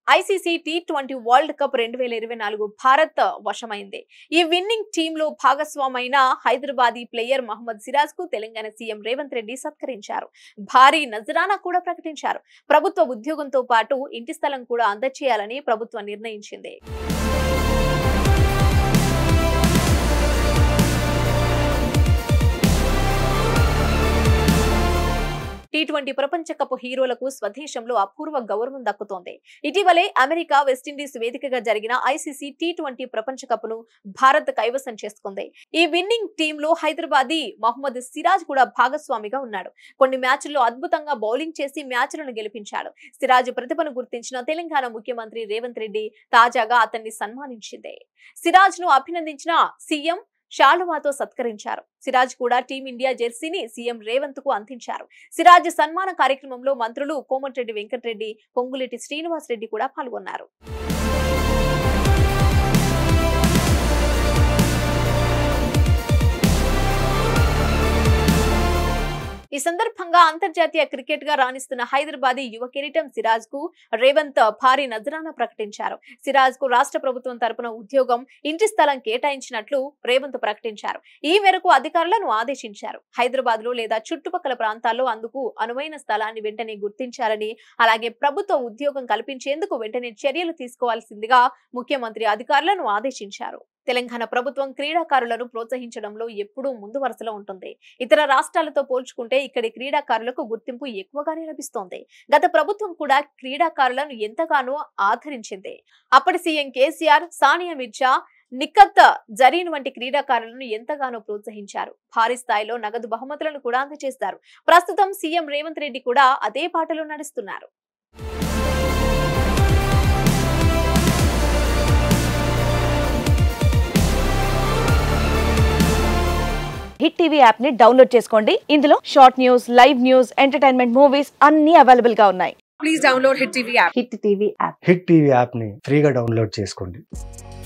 ICC T twenty world cup రెండు వేల ఇరవై నాలుగు భారత్ వశమైంది ఈ విన్నింగ్ టీమ్ లో భాగస్వామైన హైదరాబాదీ ప్లేయర్ మహమ్మద్ సిరాజ్ కు తెలంగాణ సీఎం రేవంత్ రెడ్డి సత్కరించారు భారీ నజరానా కూడా ప్రకటించారు ప్రభుత్వ ఉద్యోగంతో పాటు ఇంటి స్థలం కూడా అందచేయాలని ప్రభుత్వం నిర్ణయించింది టీ ట్వంటీ ప్రపంచ కప్ హీరోలకు స్వదేశంలో అపూర్వ గౌరవం దక్కుతోంది ఇటీవలే అమెరికా వెస్టిండీస్ వేదికగా జరిగిన ఐసీసీ టీ ట్వంటీ ప్రపంచ కప్ ను భారత్ కైవసం చేసుకుంది ఈ విన్నింగ్ టీమ్ లో హైదరాబాదీ మహమ్మద్ సిరాజ్ కూడా భాగస్వామిగా ఉన్నాడు కొన్ని మ్యాచ్ల్లో అద్భుతంగా బౌలింగ్ చేసి మ్యాచ్లను గెలిపించాడు సిరాజ్ ప్రతిభను గుర్తించిన తెలంగాణ ముఖ్యమంత్రి రేవంత్ రెడ్డి తాజాగా అతన్ని సన్మానించింది సిరాజ్ ను అభినందించిన సీఎం శాలువాతో సత్కరించారు సిరాజ్ కూడా టీమిండియా జెర్సీని సీఎం రేవంత్ కు అందించారు సిరాజ్ సన్మాన కార్యక్రమంలో మంత్రులు కోమటిరెడ్డి వెంకటరెడ్డి పొంగులేటి శ్రీనివాస్ రెడ్డి కూడా పాల్గొన్నారు ఈ సందర్భంగా అంతర్జాతీయ క్రికెట్ గా రాణిస్తున్న హైదరాబాదీ యువ కిరీటం సిరాజ్ కు రేవంత్ భారీ నజరానా ప్రకటించారు సిరాజ్ కు రాష్ట్ర ప్రభుత్వం తరపున ఉద్యోగం ఇంటి స్థలం కేటాయించినట్లు రేవంత్ ప్రకటించారు ఈ మేరకు అధికారులను ఆదేశించారు హైదరాబాద్ లో లేదా చుట్టుపక్కల ప్రాంతాల్లో అందుకు అనువైన స్థలాన్ని వెంటనే గుర్తించాలని అలాగే ప్రభుత్వ ఉద్యోగం కల్పించేందుకు వెంటనే చర్యలు తీసుకోవాల్సిందిగా ముఖ్యమంత్రి అధికారులను ఆదేశించారు తెలంగాణ ప్రభుత్వం క్రీడాకారులను ప్రోత్సహించడంలో ఎప్పుడూ ముందు వరుసలో ఉంటుంది ఇతర రాష్ట్రాలతో పోల్చుకుంటే ఇక్కడి క్రీడాకారులకు గుర్తింపు ఎక్కువగానే లభిస్తోంది గత ప్రభుత్వం కూడా క్రీడాకారులను ఎంతగానో ఆదరించింది అప్పటి సీఎం కేసీఆర్ సానియా మిర్జా నిఖత్ జరీన్ వంటి క్రీడాకారులను ఎంతగానో ప్రోత్సహించారు భారీ స్థాయిలో నగదు బహుమతులను కూడా అందజేస్తారు ప్రస్తుతం సీఎం రేవంత్ రెడ్డి కూడా అదే బాటలో నడుస్తున్నారు హిట్ టీవీ యాప్ ని డౌన్లోడ్ చేసుకోండి ఇందులో short news live news entertainment movies అన్ని అవైలబుల్ గా ఉన్నాయి please download Hit TV app. Hit TV app Hit TV యాప్ని ఫ్రీగా డౌన్లోడ్ చేసుకోండి